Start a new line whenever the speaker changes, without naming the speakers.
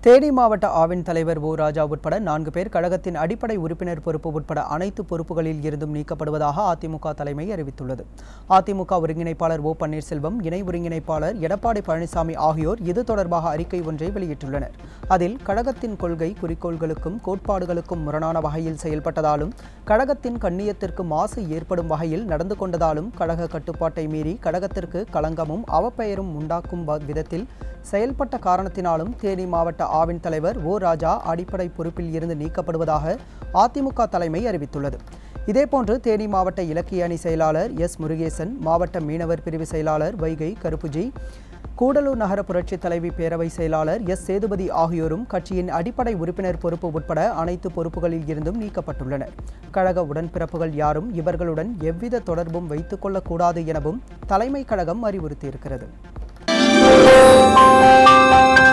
தேனி மாவட்ட ஆவின் தலைவர் ஓ ராஜா உட்பட நான்கு பேர் கழகத்தின் அடிப்படை உறுப்பினர் பொறுப்பு உட்பட அனைத்து பொறுப்புகளில் இருந்தும் நீக்கப்படுவதாக அதிமுக தலைமை அறிவித்துள்ளது அதிமுக ஒருங்கிணைப்பாளர் ஓ பன்னீர்செல்வம் இணை ஒருங்கிணைப்பாளர் எடப்பாடி பழனிசாமி ஆகியோர் இது தொடர்பாக அறிக்கை ஒன்றை வெளியிட்டுள்ளனர் அதில் கழகத்தின் கொள்கை குறிக்கோள்களுக்கும் கோட்பாடுகளுக்கும் முரணான வகையில் செயல்பட்டதாலும் கழகத்தின் கண்ணியத்திற்கு மாசு ஏற்படும் வகையில் நடந்து கொண்டதாலும் கழக கட்டுப்பாட்டை மீறி கழகத்திற்கு களங்கமும் அவப்பெயரும் உண்டாக்கும் வ- விதத்தில் செயல்பட்ட காரணத்தினாலும் தேனி மாவட்ட ஆவின் தலைவர் ஓ ராஜா அடிப்படை பொறுப்பில் இருந்து நீக்கப்படுவதாக அதிமுக தலைமை அறிவித்துள்ளது இதேபோன்று தேனி மாவட்ட இலக்கிய அணி செயலாளர் எஸ் முருகேசன் மாவட்ட மீனவர் பிரிவு செயலாளர் வைகை கருப்புஜி கூடலூர் நகர புரட்சித் தலைவி பேரவை செயலாளர் எஸ் சேதுபதி ஆகியோரும் கட்சியின் அடிப்படை உறுப்பினர் பொறுப்பு உட்பட அனைத்து பொறுப்புகளில் இருந்தும் நீக்கப்பட்டுள்ளனர் கழக உடன்பிறப்புகள் யாரும் இவர்களுடன் எவ்வித தொடர்பும் வைத்துக் கொள்ளக்கூடாது எனவும் தலைமை கழகம் அறிவுறுத்தியிருக்கிறது